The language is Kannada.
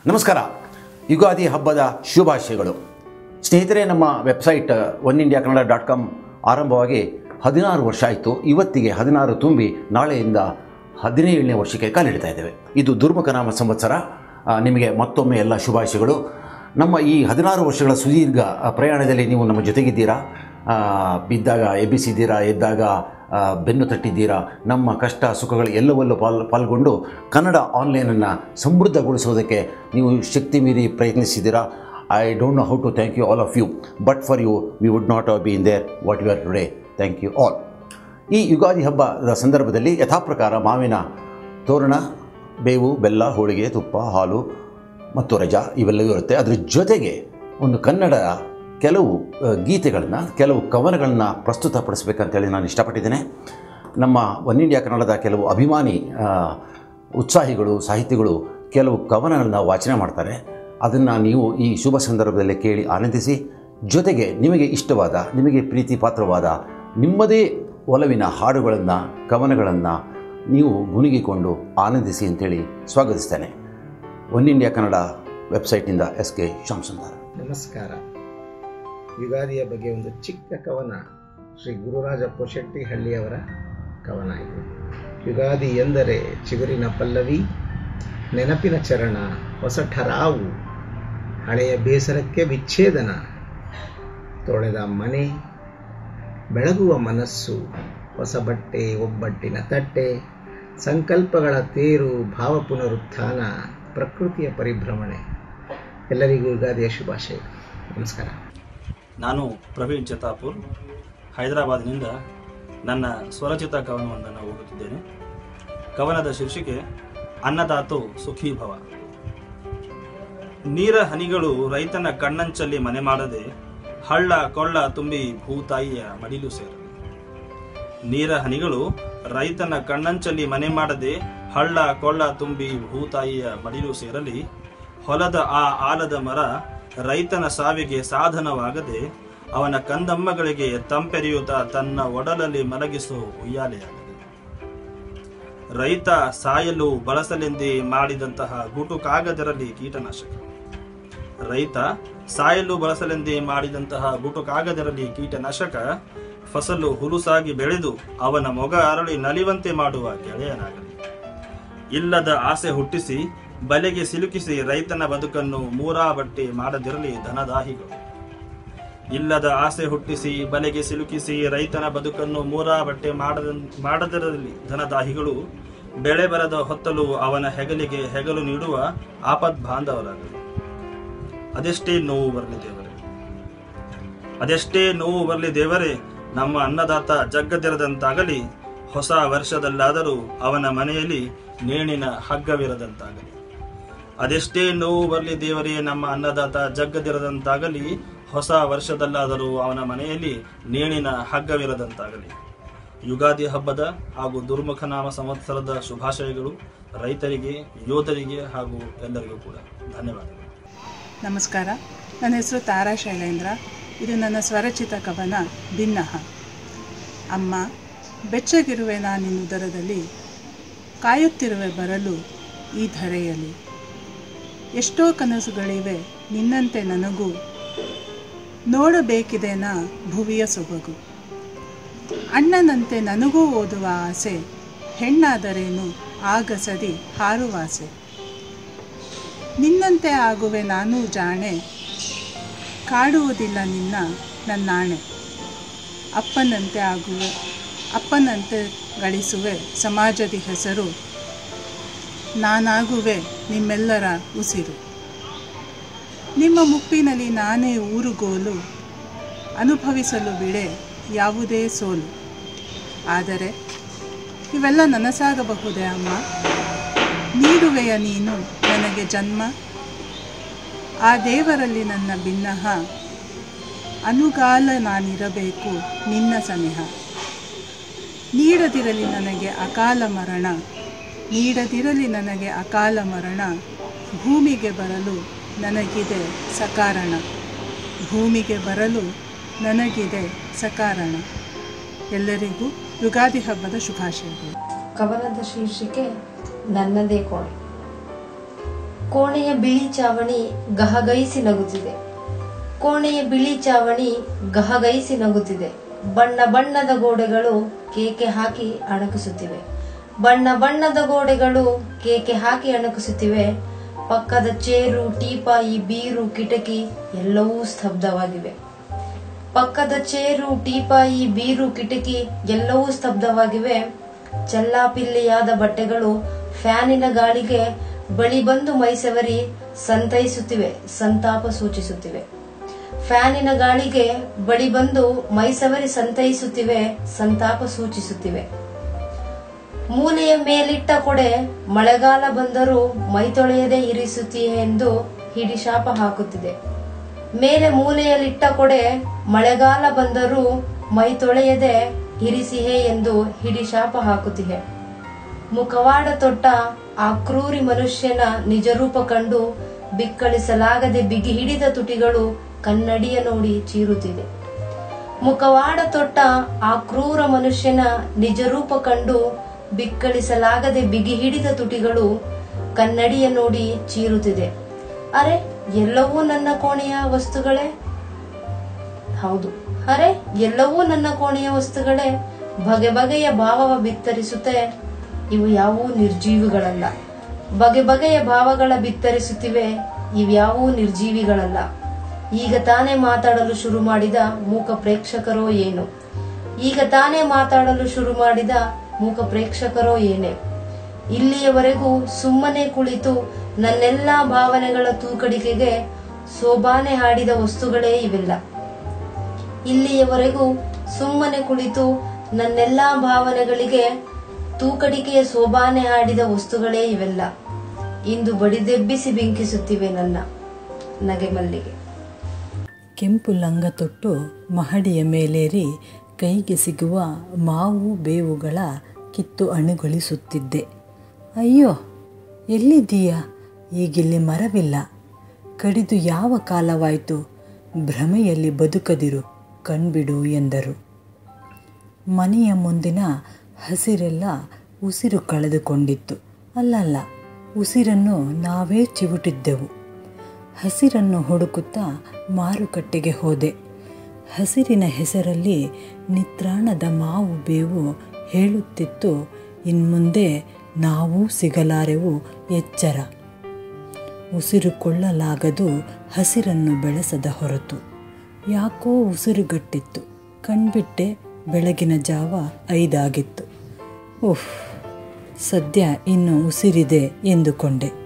ನಮಸ್ಕಾರ ಯುಗಾದಿ ಹಬ್ಬದ ಶುಭಾಶಯಗಳು ಸ್ನೇಹಿತರೆ ನಮ್ಮ website one India Kannada dot com ಆರಂಭವಾಗಿ ಹದಿನಾರು ವರ್ಷ ಆಯಿತು ಇವತ್ತಿಗೆ ಹದಿನಾರು ತುಂಬಿ ನಾಳೆಯಿಂದ ಹದಿನೇಳನೇ ವರ್ಷಕ್ಕೆ ಕಾಲಿಡ್ತಾ ಇದ್ದೇವೆ ಇದು ದುರ್ಮುಖನಾಮ ಸಂವತ್ಸರ ಆ, ನಿಮಗೆ ಮತ್ತೊಮ್ಮೆ ಎಲ್ಲ ಶುಭಾಶಯಗಳು ನಮ್ಮ ಈ ಹದಿನಾರು ವರ್ಷಗಳ ಸುದೀರ್ಘ ಆ, ಪ್ರಯಾಣದಲ್ಲಿ ನೀವು ನಮ್ಮ ಜೊತೆಗಿದ್ದೀರಾ ಆ, ಬಿದ್ದಾಗ ಎಬ್ಬಿಸಿದ್ದೀರಾ ಎದ್ದಾಗ ಆ, ಬೆನ್ನು ತಟ್ಟಿದ್ದೀರಾ ನಮ್ಮ ಕಷ್ಟ ಸುಖಗಳು ಎಲ್ಲವಲ್ಲೂ ಪಾಲ್ ಪಾಲ್ಗೊಂಡು ಕನ್ನಡ ಆನ್ಲೈನನ್ನು ಸಮೃದ್ಧಗೊಳಿಸೋದಕ್ಕೆ ನೀವು ಶಕ್ತಿ ಮೀರಿ ಪ್ರಯತ್ನಿಸಿದ್ದೀರಾ I don't know how to thank you all of you but for you we would not be in there what you are today thank you all ಈ ಯುಗಾದಿ ಹಬ್ಬದ ಸಂದರ್ಭದಲ್ಲಿ ಯಥಾಪ್ರಕಾರ ಮಾವಿನ ತೋರಣ ಬೇವು ಬೆಲ್ಲ ಹೋಳಿಗೆ ತುಪ್ಪ ಹಾಲು ಮತ್ತು ರಜಾ ಇವೆಲ್ಲವೂ ಇರುತ್ತೆ ಅದರ ಜೊತೆಗೆ ಒಂದು ಕನ್ನಡ ಕೆಲವು ಗೀತೆಗಳನ್ನು ಕೆಲವು ಕವನಗಳನ್ನು ಪ್ರಸ್ತುತಪಡಿಸ್ಬೇಕಂತೇಳಿ ನಾನು ಇಷ್ಟಪಟ್ಟಿದ್ದೇನೆ ನಮ್ಮ ಒನ್ ಇಂಡಿಯಾ ಕನ್ನಡದ ಕೆಲವು ಅಭಿಮಾನಿ ಆ, ಉತ್ಸಾಹಿಗಳು ಸಾಹಿತಿಗಳು ಕೆಲವು ಕವನಗಳನ್ನು ವಾಚನ ಮಾಡ್ತಾರೆ ಅದನ್ನು ನೀವು ಈ ಶುಭ ಸಂದರ್ಭದಲ್ಲಿ ಕೇಳಿ ಆನಂದಿಸಿ ಜೊತೆಗೆ ನಿಮಗೆ ಇಷ್ಟವಾದ ನಿಮಗೆ ಪ್ರೀತಿ ಪಾತ್ರವಾದ ನಿಮ್ಮದೇ ಒಲವಿನ ಹಾಡುಗಳನ್ನು ಕವನಗಳನ್ನು ನೀವು ಗುನುಗಿಕೊಂಡು ಆನಂದಿಸಿ ಅಂತೇಳಿ ಸ್ವಾಗತಿಸ್ತೇನೆ ಒನ್ ಇಂಡಿಯಾ ಕನ್ನಡ ವೆಬ್ಸೈಟ್ನಿಂದ ಎಸ್ ಕೆ ಶ್ಯಾಮಸುಂದರ್ ನಮಸ್ಕಾರ ಯುಗಾದಿಯ ಬಗ್ಗೆ ಒಂದು ಚಿಕ್ಕ ಕವನ ಶ್ರೀ ಗುರುರಾಜ ಪೊಶೆಟ್ಟಿ ಹಳ್ಳಿಯವರ ಕವನ ಇದು ಯುಗಾದಿ ಎಂದರೆ ಚಿಗುರಿನ ಪಲ್ಲವಿ ನೆನಪಿನ ಚರಣ ಹೊಸ ಠರಾವು ಹಳೆಯ ಬೇಸರಕ್ಕೆ ವಿಚ್ಛೇದನ ತೊಳೆದ ಮನೆ ಬೆಳಗುವ ಮನಸ್ಸು ಹೊಸ ಬಟ್ಟೆ ಒಬ್ಬಟ್ಟಿನ ತಟ್ಟೆ ಸಂಕಲ್ಪಗಳ ತೇರು ಭಾವ ಪುನರುತ್ಥಾನ ಪ್ರಕೃತಿಯ ಪರಿಭ್ರಮಣೆ ಎಲ್ಲರಿಗೂ ಯುಗಾದಿಯ ಶುಭಾಶಯ ನಮಸ್ಕಾರ ನಾನು ಪ್ರವೀಣ್ ಚತಾಪುರ್ ಹೈದರಾಬಾದ್ನಿಂದ ನನ್ನ ಸ್ವರಚಿತ ಕವನವೊಂದನ್ನು ಓದುತ್ತಿದ್ದೇನೆ ಕವನದ ಶೀರ್ಷಿಕೆ ಅನ್ನದಾತು ಸುಖೀ ಭವ ನೀರ ಹನಿಗಳು ರೈತನ ಕಣ್ಣಂಚಲ್ಲಿ ಮನೆ ಮಾಡದೆ ಹಳ್ಳ ಕೊಳ್ಳ ತುಂಬಿ ಭೂತಾಯಿಯ ಮಡಿಲು ಸೇರಲಿ ನೀರ ಹನಿಗಳು ರೈತನ ಕಣ್ಣಂಚಲ್ಲಿ ಮನೆ ಮಾಡದೆ ಹಳ್ಳ ಕೊಳ್ಳ ತುಂಬಿ ಭೂತಾಯಿಯ ಮಡಿಲು ಸೇರಲಿ ಹೊಲದ ಆ ಆಲದ ಮರ ರೈತನ ಸಾವಿಗೆ ಸಾಧನವಾಗದೆ ಅವನ ಕಂದಮ್ಮಗಳಿಗೆ ತಂಪೆರೆಯುತ್ತಾ ತನ್ನ ಒಡಲಲ್ಲಿ ಮಲಗಿಸೋ ಉಯ್ಯಾಲೆಯಾಗಲಿ ರೈತ ಸಾಯಲು ಬಳಸಲೆಂದೇ ಮಾಡಿದಂತಹ ಗುಟುಕಾಗದಿರಲಿ ಕೀಟನಾಶಕ ರೈತ ಸಾಯಲು ಬಳಸಲೆಂದೇ ಮಾಡಿದಂತಹ ಗುಟುಕಾಗದಿರಲಿ ಕೀಟನಾಶಕ ಫಸಲು ಹುಲುಸಾಗಿ ಬೆಳೆದು ಅವನ ಮೊಗ ಅರಳಿ ನಲಿವಂತೆ ಮಾಡುವ ಗೆಳೆಯನಾಗಲಿ ಇಲ್ಲದ ಆಸೆ ಹುಟ್ಟಿಸಿ ಬಲೆಗೆ ಸಿಲುಕಿಸಿ ರೈತನ ಬದುಕನ್ನು ಮೂರಾ ಬಟ್ಟೆ ಮಾಡದಿರಲಿ ಧನದಾಹಿಗಳು ಇಲ್ಲದ ಆಸೆ ಹುಟ್ಟಿಸಿ ಬಲೆಗೆ ಸಿಲುಕಿಸಿ ರೈತನ ಬದುಕನ್ನು ಮೂರಾ ಬಟ್ಟೆ ಮಾಡದ ಮಾಡದಿರಲಿ ಧನದಾಹಿಗಳು ಬೆಳೆ ಬರದ ಹೊತ್ತಲು ಅವನ ಹೆಗಲಿಗೆ ಹೆಗಲು ನೀಡುವ ಆಪದ್ ಬಾಂಧವರಾಗಲಿ ಅದೆಷ್ಟೇ ನೋವು ಬರಲಿ ದೇವರೇ ಅದೆಷ್ಟೇ ನೋವು ಬರಲಿ ದೇವರೇ ನಮ್ಮ ಅನ್ನದಾತ ಜಗ್ಗದಿರದಂತಾಗಲಿ ಹೊಸ ವರ್ಷದಲ್ಲಾದರೂ ಅವನ ಮನೆಯಲ್ಲಿ ನೇಣಿನ ಹಗ್ಗವಿರದಂತಾಗಲಿ ಅದೆಷ್ಟೇ ನೋವು ಬರಲಿ ದೇವರೇ ನಮ್ಮ ಅನ್ನದಾತ ಜಗ್ಗದಿರದಂತಾಗಲಿ ಹೊಸ ವರ್ಷದಲ್ಲಾದರೂ ಅವನ ಮನೆಯಲ್ಲಿ ನೇಣಿನ ಹಗ್ಗವಿರದಂತಾಗಲಿ ಯುಗಾದಿ ಹಬ್ಬದ ಹಾಗೂ ದುರ್ಮುಖನಾಮ ಸಂವತ್ಸರದ ಶುಭಾಶಯಗಳು ರೈತರಿಗೆ ಯೋಧರಿಗೆ ಹಾಗೂ ಎಲ್ಲರಿಗೂ ಕೂಡ ಧನ್ಯವಾದಗಳು ನಮಸ್ಕಾರ ನನ್ನ ಹೆಸರು ತಾರಾ ಶೈಲೇಂದ್ರ ಇದು ನನ್ನ ಸ್ವರಚಿತ ಕವನ ಭಿನ್ನಹ ಅಮ್ಮ ಬೆಚ್ಚಗಿರುವೆ ನಾನಿನ್ನುದರದಲ್ಲಿ ಕಾಯುತ್ತಿರುವೆ ಬರಲು ಈ ಧರೆಯಲ್ಲಿ ಎಷ್ಟೋ ಕನಸುಗಳಿವೆ ನಿನ್ನಂತೆ ನನಗೂ ನೋಡಬೇಕಿದೆ ನಾ ಭುವಿಯ ಸೊಬಗು ಅಣ್ಣನಂತೆ ನನಗೂ ಓದುವ ಆಸೆ ಹೆಣ್ಣಾದರೇನು ಆಗಸದಿ ಹಾರುವಾಸೆ ನಿನ್ನಂತೆ ಆಗುವೆ ನಾನೂ ಜಾಣೆ ಕಾಡುವುದಿಲ್ಲ ನಿನ್ನ ನನ್ನಾಣೆ ಅಪ್ಪನಂತೆ ಆಗುವೆ ಅಪ್ಪನಂತೆ ಗಳಿಸುವೆ ಸಮಾಜದ ಹೆಸರು ನಾನಾಗುವೆ ನಿಮ್ಮೆಲ್ಲರ ಉಸಿರು ನಿಮ್ಮ ಮುಪ್ಪಿನಲ್ಲಿ ನಾನೇ ಊರುಗೋಲು ಅನುಭವಿಸಲು ಬಿಡೆ ಯಾವುದೇ ಸೋಲು ಆದರೆ ಇವೆಲ್ಲ ನನಸಾಗಬಹುದೇ ಅಮ್ಮ ನೀಡುವೆಯ ನೀನು ನನಗೆ ಜನ್ಮ ಆ ದೇವರಲ್ಲಿ ನನ್ನ ಭಿನ್ನಹ ಅನುಗಾಲ ನಾನಿರಬೇಕು ನಿನ್ನ ಸನಿಹ ನೀಡದಿರಲಿ ನನಗೆ ಅಕಾಲ ಮರಣ ನೀಡದಿರಲಿ ನನಗೆ ಅಕಾಲ ಮರಣ ಭೂಮಿಗೆ ಬರಲು ನನಗಿದೆ ಸಕಾರಣ ಭೂಮಿಗೆ ಬರಲು ನನಗಿದೆ ಸಕಾರಣ ಎಲ್ಲರಿಗೂ ಯುಗಾದಿ ಹಬ್ಬದ ಶುಭಾಶಯಗಳು ಕವನದ ಶೀರ್ಷಿಕೆ ನನ್ನದೇ ಕೋಣೆ ಕೋಣೆಯ ಬಿಳಿ ಚಾವಣಿ ಗಹಗೈಸಿ ನಗುತ್ತಿದೆ ಕೋಣೆಯ ಬಿಳಿ ಚಾವಣಿ ಗಹಗೈಸಿ ನಗುತ್ತಿದೆ ಬಣ್ಣ ಬಣ್ಣದ ಗೋಡೆಗಳು ಕೇಕೆ ಹಾಕಿ ಅಣಕಿಸುತ್ತಿವೆ ಬಣ್ಣ ಬಣ್ಣದ ಗೋಡೆಗಳು ಕೇಕೆ ಹಾಕಿ ಅಣಕಿಸುತ್ತಿವೆ ಪಕ್ಕದ ಚೇರು ಟೀಪಾಯಿ ಬೀರು ಕಿಟಕಿ ಎಲ್ಲವೂ ಸ್ತಬ್ಧವಾಗಿವೆ ಪಕ್ಕದ ಚೇರು ಟೀಪಾಯಿ ಬೀರು ಕಿಟಕಿ ಎಲ್ಲವೂ ಸ್ತಬ್ಧವಾಗಿವೆ ಚಲ್ಲಾಪಿಲ್ಲಿಯಾದ ಬಟ್ಟೆಗಳು ಫ್ಯಾನಿನ ಗಾಳಿಗೆ ಬಳಿ ಬಂದು ಮೈಸೆವರಿ ಸಂತೈಸುತ್ತಿವೆ ಸಂತಾಪ ಸೂಚಿಸುತ್ತಿವೆ ಫ್ಯಾನಿನ ಗಾಳಿಗೆ ಬಳಿ ಬಂದು ಮೈಸವರಿ ಸಂತೈಸುತ್ತಿವೆ ಸಂತಾಪ ಸೂಚಿಸುತ್ತಿವೆ ಮೂಲೆಯ ಮೇಲಿಟ್ಟ ಕೊಡೆ ಮಳೆಗಾಲ ಬಂದರೂ ಮೈತೊಳೆಯದೆ ಇರಿಸುತ್ತೀಯೆ ಎಂದು ಹಿಡಿಶಾಪ ಹಾಕುತ್ತಿದೆ ಮೇಲೆ ಮೂಲೆಯಲ್ಲಿಟ್ಟ ಕೊಡೆ ಮಳೆಗಾಲ ಬಂದರೂ ಮೈತೊಳೆಯದೆ ಇರಿಸಿಹೆ ಎಂದು ಹಿಡಿಶಾಪ ಹಾಕುತ್ತಿವೆ ಮುಖವಾಡ ತೊಟ್ಟ ಆ ಕ್ರೂರಿ ಮನುಷ್ಯನ ನಿಜರೂಪ ಕಂಡು ಬಿಕ್ಕಳಿಸಲಾಗದೆ ಬಿಗಿ ಹಿಡಿದ ತುಟಿಗಳು ಕನ್ನಡಿಯ ನೋಡಿ ಚೀರುತ್ತಿದೆ ಮುಖವಾಡ ತೊಟ್ಟ ಆ ಕ್ರೂರ ಮನುಷ್ಯನ ನಿಜರೂಪ ಕಂಡು ಬಿಕ್ಕಳಿಸಲಾಗದೆ ಬಿಗಿ ಹಿಡಿದ ತುಟಿಗಳು ಕನ್ನಡಿಯ ನೋಡಿ ಚೀರುತ್ತಿದೆ ಅರೆ ಎಲ್ಲವೂ ನನ್ನ ಕೋಣೆಯ ವಸ್ತುಗಳೇ ಹೌದು ಅರೆ ಎಲ್ಲವೂ ನನ್ನ ಕೋಣೆಯ ವಸ್ತುಗಳೇ ಬಗೆ ಬಗೆಯ ಭಾವವ ಬಿತ್ತರಿಸುತ್ತೆ ಇವು ಯಾವೂ ನಿರ್ಜೀವಿಗಳಲ್ಲ ಬಗೆ ಬಗೆಯ ಭಾವಗಳ ಬಿತ್ತರಿಸುತ್ತಿವೆ ಇವ್ಯಾವೂ ನಿರ್ಜೀವಿಗಳಲ್ಲ ಈಗ ತಾನೇ ಮಾತಾಡಲು ಶುರು ಮಾಡಿದ ಮೂಕ ಪ್ರೇಕ್ಷಕರೋ ಏನು ಈಗ ತಾನೇ ಮಾತಾಡಲು ಶುರು ಮಾಡಿದ ಮೂಕ ಪ್ರೇಕ್ಷಕರೋ ಏನೇ ಇಲ್ಲಿಯವರೆಗೂ ಸುಮ್ಮನೆ ಕುಳಿತು ನನ್ನೆಲ್ಲಾ ಭಾವನೆಗಳ ತೂಕಡಿಕೆಗೆ ಸೋಬಾನೆ ಹಾಡಿದ ವಸ್ತುಗಳೇ ಇವೆಲ್ಲ ಇಲ್ಲಿಯವರೆಗೂ ಸುಮ್ಮನೆ ಕುಳಿತು ನನ್ನೆಲ್ಲಾ ಭಾವನೆಗಳಿಗೆ ತೂಕಡಿಕೆಯ ಸೋಬಾನೆ ಹಾಡಿದ ವಸ್ತುಗಳೇ ಇವೆಲ್ಲ ಇಂದು ಬಡಿದೆಬ್ಬಿಸಿ ಬೆಂಕಿಸುತ್ತಿವೆ ನನ್ನ ನಗೆ ಮಲ್ಲಿಗೆ ಕೆಂಪು ಲಂಗ ತೊಟ್ಟು ಮಹಡಿಯ ಮೇಲೇರಿ ಕೈಗೆ ಸಿಗುವ ಮಾವು ಬೇವುಗಳ ಕಿತ್ತು ಅಣುಗೊಳಿಸುತ್ತಿದ್ದೆ ಅಯ್ಯೋ ಎಲ್ಲಿದ್ದೀಯಾ ಈಗಿಲ್ಲಿ ಮರವಿಲ್ಲ ಕಡಿದು ಯಾವ ಕಾಲವಾಯಿತು ಭ್ರಮೆಯಲ್ಲಿ ಬದುಕದಿರು ಕಣ್ಬಿಡು ಎಂದರು ಮನೆಯ ಮುಂದಿನ ಹಸಿರೆಲ್ಲ ಉಸಿರು ಕಳೆದುಕೊಂಡಿತ್ತು ಅಲ್ಲಲ್ಲ ಉಸಿರನ್ನು ನಾವೇ ಚಿವುಟಿದ್ದೆವು ಹಸಿರನ್ನು ಹುಡುಕುತ್ತಾ ಮಾರುಕಟ್ಟೆಗೆ ಹೋದೆ ಹಸಿರಿನ ಹೆಸರಲ್ಲಿ ನಿತ್ರಾಣದ ಮಾವು ಬೇವು ಹೇಳುತ್ತಿತ್ತು ಇನ್ಮುಂದೆ ನಾವೂ ಸಿಗಲಾರೆವು ಎಚ್ಚರ ಉಸಿರುಕೊಳ್ಳಲಾಗದು ಹಸಿರನ್ನು ಬೆಳೆಸದ ಹೊರತು ಯಾಕೋ ಉಸಿರುಗಟ್ಟಿತ್ತು ಕಣ್ಬಿಟ್ಟೆ ಬೆಳಗಿನ ಜಾವ ಐದಾಗಿತ್ತು ಉಫ್ ಸದ್ಯ ಇನ್ನು ಉಸಿರಿದೆ ಎಂದುಕೊಂಡೆ